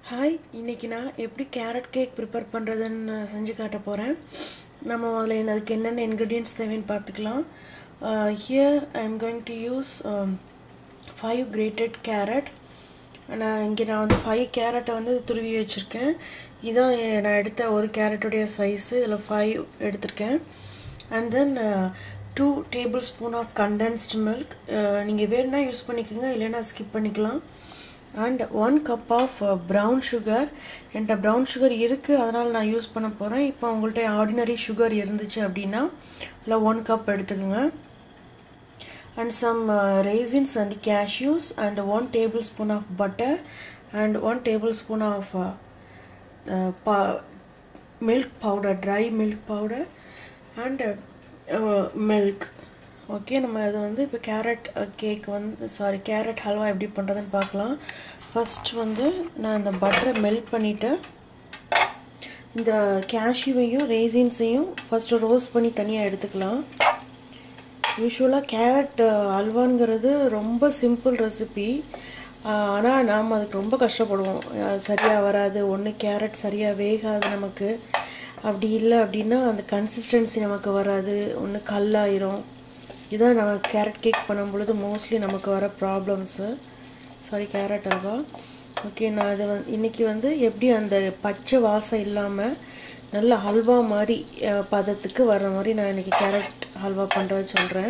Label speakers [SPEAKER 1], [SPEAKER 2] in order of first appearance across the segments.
[SPEAKER 1] hi இன்னைக்கு நான் எப்படி கேரட் கேக் ப்ரிப்பேர் பண்ணுறதுன்னு செஞ்சு காட்ட போகிறேன் நம்ம முதல்ல என்ன- அதுக்கு என்னென்ன இன்க்ரீடியன்ட்ஸ் தேவைன்னு பார்த்துக்கலாம் here I am going to use five grated carrot நான் இங்கே நான் வந்து ஃபைவ் கேரட்டை வந்து துருவி வச்சுருக்கேன் இதான் எ- நான் எடுத்த ஒரு கேரட்டுடைய சைஸு இதில் ஃபைவ் எடுத்திருக்கேன் and then two tablespoon of condensed milk நீங்கள் வேணும்னா யூஸ் பண்ணிக்கோங்க இல்லைன்னா ஸ்கிப் பண்ணிக்கலாம் and one cup of brown sugar என்கிட்ட ப்ரௌன் சுகர் இருக்குது அதனால் நான் யூஸ் பண்ண போகிறேன் இப்போ உங்கள்கிட்ட ஆர்டினரி சுகர் இருந்துச்சு அப்படின்னா இல்லை ஒன் கப் எடுத்துக்கோங்க and some uh, raisins and cashews and one tablespoon of butter and one tablespoon of uh, uh, pa- milk powder dry milk powder and uh, uh, milk okay நம்ம அது வந்து இப்போ carrot cake வந்து sorry carrot halwa எப்படி பண்ணுறதுன்னு பார்க்கலாம் first வந்து நான் இந்த பட்டரை மெல்ட் பண்ணிவிட்டு இந்த கேஷ்யூவையும் ரேசின்ஸையும் ஃபஸ்ட்டு ரோஸ்ட் பண்ணி தனியாக எடுத்துக்கலாம் யூஸ்வலாக கேரட் அல்வாங்கிறது ரொம்ப சிம்பிள் ரெசிபி ஆனால் நாம் அதுக்கு ரொம்ப கஷ்டப்படுவோம் அஹ் சரியாக வராது ஒன்று கேரட் சரியாக வேகாது நமக்கு அப்படி இல்லை அப்படின்னா அந்த கன்சிஸ்டன்சி நமக்கு வராது ஒன்று கல்லாயிரும் இதான் நம்ம கேரட் கேக் பண்ணும் பொழுது மோஸ்ட்லி நமக்கு வர problems sorry carrot halwa okay நான் இதை வந்து இன்றைக்கி வந்து எப்படி அந்த பச்சை வாசம் இல்லாமல் நல்ல ஹல்வா மாதிரி அஹ், பதத்துக்கு வர்ற மாதிரி நான் இன்றைக்கி கேரட் ஹல்வா பண்ணுறது சொல்கிறேன்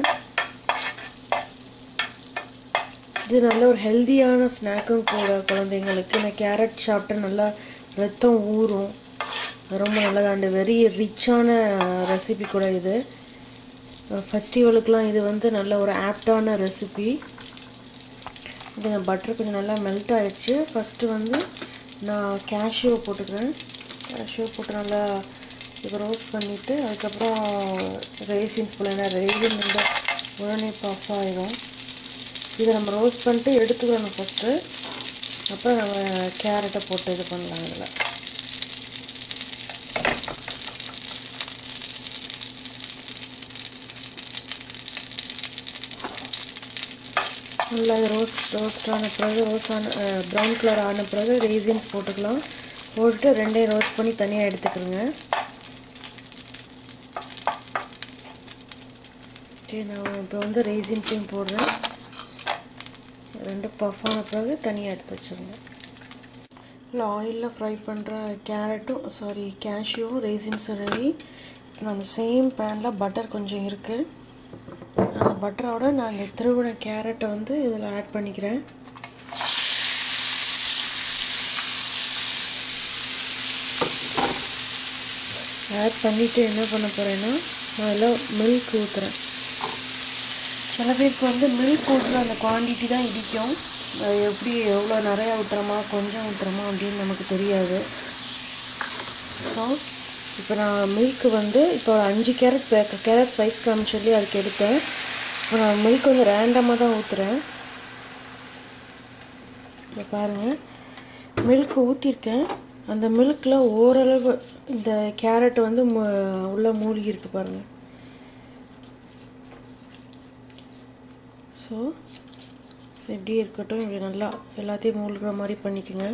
[SPEAKER 1] இது நல்ல ஒரு ஹெல்தியான ஸ்நாக்கும் கூட குழந்தைங்களுக்கு நான் கேரட் சாப்பிட்டா நல்லா ரத்தம் ஊறும் ரொம்ப நல்லது அண்ட் வெரி ரிச்சான ரெசிபி கூட இது ஃபெஸ்டிவலுக்குலாம் இது வந்து நல்ல ஒரு ஆப்டான ரெசிபி இந்த பட்டர் கொஞ்சம் நல்லா மெல்ட் ஆயிடுச்சு ஃபஸ்ட்டு வந்து நான் கேஷ்யூவை போட்டுக்கிறேன் கேஷ்யூ போட்டு நல்லா இப்போ ரோஸ்ட் பண்ணிவிட்டு அதுக்கப்புறம் ரேசின்ஸ் போல ஏன்னா ரேசின் வந்து உடனே பஃப் ஆயிரும் இதை நம்ம ரோஸ்ட் பண்ணிட்டு எடுத்துக்கணும் ஃபஸ்ட்டு அப்புறம் நம்ம கேரட்டை போட்டு இது பண்ணலாம் இதில் நல்லா இது ரோஸ்ட் ரோஸ்ட் ஆன பிறகு ரோஸ் ஆன ப்ரௌன் கலர் ஆன பிறகு ரேசின்ஸ் போட்டுக்கலாம் போட்டுட்டு ரெண்டையும் ரோஸ்ட் பண்ணி தனியாக எடுத்துக்கிறோங்க சரி நான் இப்போ வந்து ரேசின்ஸையும் போடுறேன் ரெண்டு பஃப் ஆன பிறகு தனியாக எடுத்து வச்சுருங்க இல்லை ஆயிலில் ஃப்ரை பண்ணுற கேரட்டும் சாரி கேஷ்யூவும் ரேசின்ஸும் ரெடி நம்ம சேம் பேனில் பட்டர் கொஞ்சம் இருக்குது அந்த பட்டரோட நான் இந்த திருவின கேரட்டை வந்து இதில் ஆட் பண்ணிக்கிறேன் ஆட் பண்ணிவிட்டு என்ன பண்ண போகிறேன்னா நான் இதில் மில்க் ஊற்றுறேன் சில பேருக்கு வந்து மில்க் ஊற்றுற அந்த குவான்டிட்டி தான் இடிக்கும் அது எப்படி எவ்வளோ நிறையா ஊற்றுறோமா கொஞ்சம் ஊற்றுறோமா அப்படின்னு நமக்கு தெரியாது ஸோ இப்போ நான் மில்க் வந்து இப்போ ஒரு அஞ்சு கேரட் பேக் கேரட் சைஸ் காமிச்சொல்லி அதுக்கு எடுத்தேன் இப்போ நான் மில்க் வந்து ரேண்டமாக தான் ஊற்றுறேன் இப்போ பாருங்கள் மில்க் ஊற்றிருக்கேன் அந்த மில்கில் ஓரளவு இந்த கேரட் வந்து மு- உள்ள மூழ்கி இருக்கு பாருங்கள் ஸோ இப்படியே இருக்கட்டும் இப்படி நல்லா எல்லாத்தையும் மூழ்கிற மாதிரி பண்ணிக்கோங்க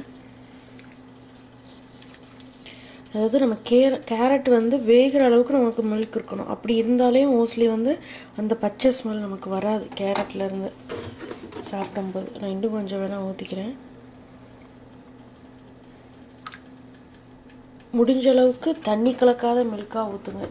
[SPEAKER 1] அதாவது நம்ம கேர கேரட் வந்து வேகிற அளவுக்கு நமக்கு மில்க் இருக்கணும் அப்படி இருந்தாலே மோஸ்ட்லி வந்து அந்த பச்சை ஸ்மெல் நமக்கு வராது கேரட்ல இருந்து சாப்பிடும்போது நான் இன்னும் கொஞ்சம் வேணால் ஊற்றிக்கிறேன் முடிஞ்ச அளவுக்கு தண்ணி கலக்காத மில்காக ஊற்றுங்க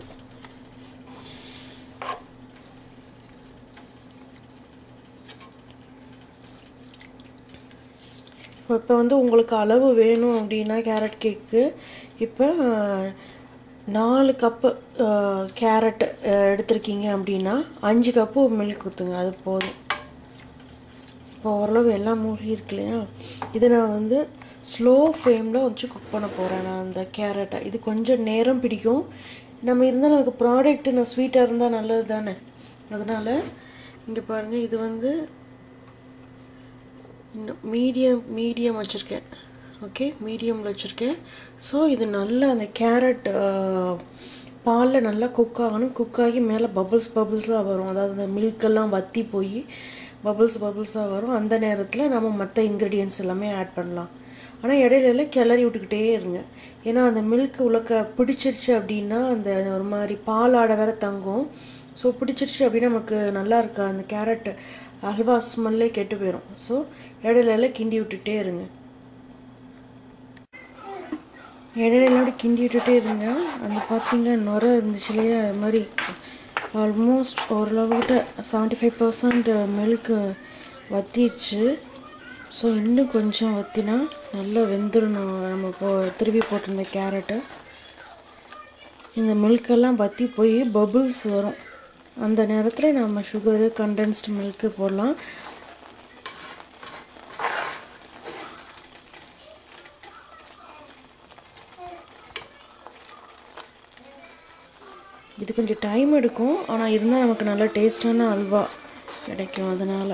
[SPEAKER 1] இப்போ இப்போ வந்து உங்களுக்கு அளவு வேணும் அப்படின்னா கேரட் கேக்கு இப்போ அஹ், நாலு கப்பு கேரட் எடுத்திருக்கீங்க அப்படின்னா அஞ்சு கப்பு மில்க் ஊற்றுங்க அது போதும் இப்போ ஓரளவு எல்லாம் மூழ்கி இருக்கு இல்லையா இதை நான் வந்து ஸ்லோ ஃப்ளேமில் வச்சு குக் பண்ண போகிறேன் நான் அந்த கேரட்டை இது கொஞ்சம் நேரம் பிடிக்கும் நம்ம இருந்தாலும் நமக்கு ப்ராடக்ட் நான் ஸ்வீட்டாக இருந்தால் நல்லது தானே அதனால் இங்கே பாருங்கள் இது வந்து இன்னும் மீடியம் மீடியம் வச்சுருக்கேன் ஓகே மீடியமில் வச்சுருக்கேன் ஸோ இது நல்லா அந்த கேரட் பாலில் நல்லா குக் ஆகணும் குக் ஆகி மேலே பபுள்ஸ் பபுள்ஸாக வரும் அதாவது அந்த மில்கெல்லாம் வற்றி போய் பபுள்ஸ் பபுள்ஸாக வரும் அந்த நேரத்தில் நம்ம மற்ற இன்க்ரீடியன்ஸ் எல்லாமே ஆட் பண்ணலாம் ஆனால் இடையில கிளறி விட்டுக்கிட்டே இருங்க ஏன்னா அந்த மில்க் உலக்க பிடிச்சிருச்சு அப்படின்னா அந்த ஒரு மாதிரி பாலாடை வேற தங்கும் ஸோ பிடிச்சிருச்சு அப்படின்னா நமக்கு நல்லா இருக்கா அந்த கேரட் அல்வா ஸ்மெல்லே கெட்டு போயிடும் ஸோ இடையில கிண்டி விட்டுட்டே இருங்க இடையில அப்படி கிண்டி விட்டுட்டே இருங்க அந்த பார்த்தீங்கன்னா நுர இருந்துச்சு இல்லையா அது மாதிரி ஆல்மோஸ்ட் ஓரளவுக்கிட்ட செவன்ட்டி ஃபைவ் பர்சன்ட் மில்க்கு வத்திடுச்சு ஸோ இன்னும் கொஞ்சம் வத்தினா நல்லா வெந்துடணும் நம்ம போ திருவி போட்டிருந்த கேரட்டு இந்த மில்கெல்லாம் வற்றி போய் பபுள்ஸ் வரும் அந்த நேரத்தில் நம்ம சுகரு கண்டென்ஸ்டு மில்க்கு போடலாம் இது கொஞ்சம் டைம் எடுக்கும் ஆனால் இருந்தால் நமக்கு நல்ல டேஸ்டான அல்வா கிடைக்கும் அதனால்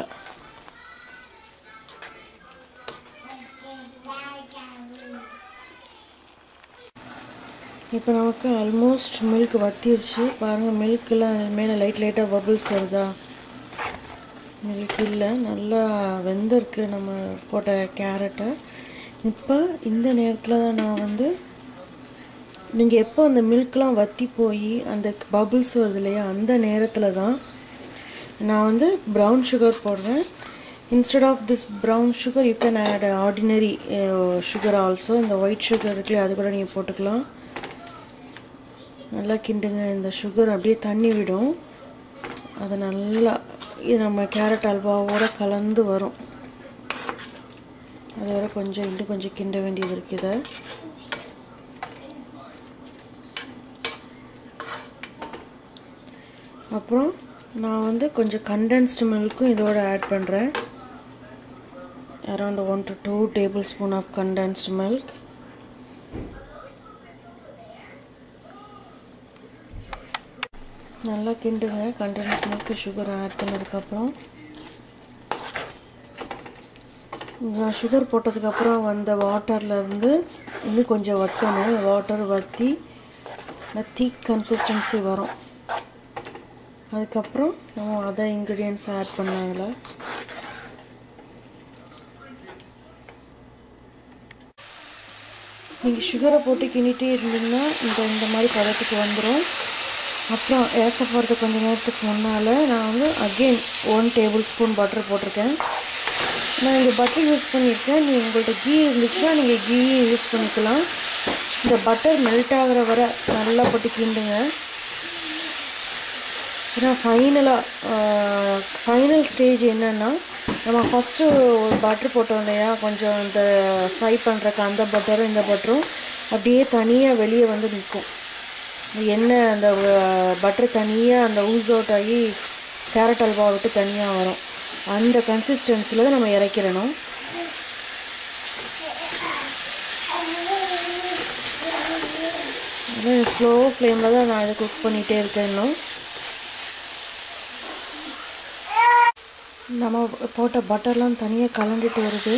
[SPEAKER 1] இப்போ நமக்கு ஆல்மோஸ்ட் மில்க் வத்திருச்சு பாருங்கள் மில்க்கெல்லாம் மேலே லைட் லைட்டாக பபிள்ஸ் வருதா மில்க் இல்லை நல்லா வெந்திருக்கு நம்ம போட்ட கேரட்டை இப்போ இந்த நேரத்தில் தான் நான் வந்து நீங்கள் எப்போ அந்த மில்க்லாம் வற்றி போய் அந்த பபிள்ஸ் வருது இல்லையா அந்த நேரத்தில் தான் நான் வந்து ப்ரௌன் சுகர் போடுறேன் instead of this brown sugar you can add ordinary sugar also இந்த ஒயிட் சுகர் இருக்குல்லையே அது கூட நீங்கள் போட்டுக்கலாம் நல்லா கிண்டுங்க இந்த சுகர் அப்படியே தண்ணி விடும் அது நல்லா இது நம்ம கேரட் அல்வாவோட கலந்து வரும் அது வரை கொஞ்சம் இன்னும் கொஞ்சம் கிண்ட வேண்டியது இருக்குது இதை அப்புறம் நான் வந்து கொஞ்சம் கண்டென்ஸ்டு மில்க்கும் இதோட ஆட் பண்ணுறேன் around one to two tablespoon of condensed milk நல்லா கிண்டுங்க கண்டென்ஸ்ட் மில்க்கு சுகர் ஆட் பண்ணதுக்கப்புறம் நான் சுகர் போட்டதுக்கப்புறம் வந்த வாட்டர்லேருந்து இன்னும் கொஞ்சம் வற்றணும் வாட்டர் வற்றி திக் கன்சிஸ்டன்சி வரும் அதுக்கப்புறம் நம்ம அதர் இன்க்ரீடியன்ஸ் ஆட் பண்ணலாம் அதில் நீங்கள் சுகரை போட்டு கிண்டிகிட்டே இருந்தீங்கன்னா இந்த இந்த மாதிரி பதத்துக்கு வந்துடும் அப்புறம் இறக்க போகிறது கொஞ்சம் நேரத்துக்கு முன்னால் நான் வந்து again one tablespoon butter போட்டிருக்கேன் நான் இங்கே பட்டர் யூஸ் பண்ணியிருக்கேன் நீங்கள் உங்கள்கிட்ட கீ இருந்துச்சுன்னா நீங்கள் கீயும் யூஸ் பண்ணிக்கலாம் இந்த பட்டர் மெல்ட் ஆகிற வரை நல்லா போட்டு கிண்டுங்க ஏன்னா ஃபைனலாக ஃபைனல் ஸ்டேஜ் என்னென்னா நம்ம ஃபஸ்ட்டு ஒரு பட்ரு போட்டோம் இல்லையா கொஞ்சம் இந்த ஃப்ரை பண்ணுறக்கு அந்த பட்டரும் இந்த பட்டரும் அப்படியே தனியாக வெளியே வந்து நிற்கும் எண்ணெய் அந்த பட்டர் தனியாக அந்த ஊஸ் அவுட் ஆகி கேரட் அல்வா விட்டு தனியாக வரும் அந்த கன்சிஸ்டன்சியில் தான் நம்ம இறக்கிடணும் அதான் ஸ்லோ ஃப்ளேமில் தான் நான் இதை குக் பண்ணிகிட்டே இருக்கேன் இன்னும் நம்ம போட்ட பட்டர்லாம் தனியாக கலந்துட்டு வருது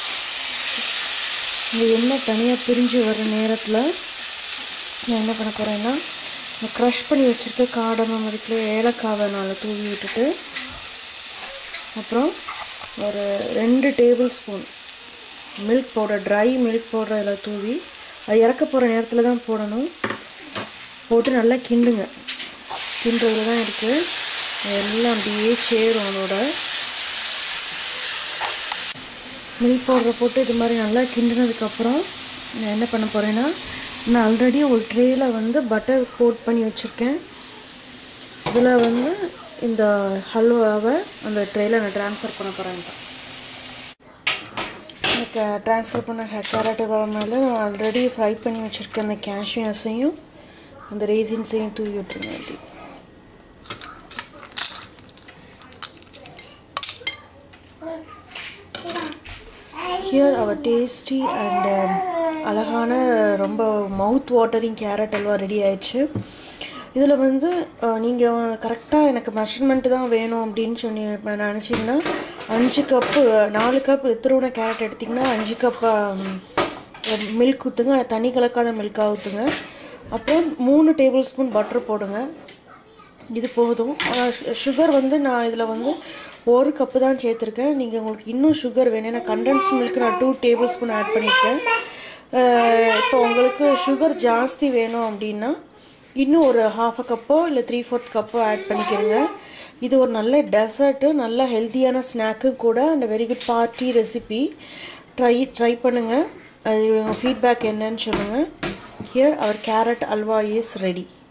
[SPEAKER 1] இந்த எண்ணெய் தனியாக பிரிஞ்சு வர நேரத்தில் நான் என்ன பண்ண போகிறேன்னா நான் க்ரஷ் பண்ணி வச்சுருக்க காடமம் இருக்குல்ல ஏலக்காவை நான் தூவி விட்டுட்டு அப்புறம் ஒரு ரெண்டு tablespoon milk powder dry milk powder அதில் தூவி அது இறக்க போகிற நேரத்தில் தான் போடணும் போட்டு நல்லா கிண்டுங்க கிண்டுறதுல தான் இருக்குது எல்லாம் அப்படியே சேரும் அதோட மில்க் பவுடரை போட்டு இது மாதிரி நல்லா கிண்டினதுக்கப்புறம் நான் என்ன பண்ண போகிறேன்னா நான் ஆல்ரெடி ஒரு ட்ரேயில் வந்து பட்டர் கோட் பண்ணி வச்சுருக்கேன் இதில் வந்து இந்த ஹல்வாவை அந்த ட்ரேயில் நான் ட்ரான்ஸ்ஃபர் பண்ண போகிறேன் எனக்கு ட்ரான்ஸ்ஃபர் பண்ண கேரட் மேலே ஆல்ரெடி ஃப்ரை பண்ணி வச்சுருக்கேன் அந்த கேஷ்யூஸையும் அந்த ரேசின்ஸையும் தூவி விட்டுருங்க அப்படி ஹியர் அவர் டேஸ்டி அண்ட் அழகான ரொம்ப mouth watering carrot halwa ready ஆயிடுச்சு இதில் வந்து நீங்கள் கரெக்டாக எனக்கு மெஷர்மெண்ட்டு தான் வேணும் அப்படின்னு சொல்லி நினச்சிங்கன்னா அஞ்சு கப்பு நாலு கப் எத்திரூன கேரட் எடுத்திங்கன்னா அஞ்சு கப் மில்க் ஊற்றுங்க தண்ணி கலக்காத மில்காக ஊற்றுங்க அப்புறம் மூணு டேபிள் ஸ்பூன் பட்டர் போடுங்க இது போதும் சுகர் வந்து நான் இதில் வந்து ஒரு கப்பு தான் சேர்த்துருக்கேன் நீங்கள் உங்களுக்கு இன்னும் சுகர் வேணும் ஏன்னா கண்டென்ஸ் மில்க் நான் டூ டேபிள் ஸ்பூன் ஆட் பண்ணியிருக்கேன் இப்போ உங்களுக்கு சுகர் ஜாஸ்தி வேணும் அப்படின்னா இன்னும் ஒரு ஹாஃப் அ கப்போ இல்லை த்ரீ ஃபோர்த் கப்போ ஆட் பண்ணிக்கிறேங்க இது ஒரு நல்ல டெசர்ட்டு நல்ல ஹெல்த்தியான ஸ்நாக்கும் கூட and very good party recipe try try பண்ணுங்கள் அது உங்கள் ஃபீட்பேக் என்னன்னு சொல்லுங்கள் here our carrot halwa is ready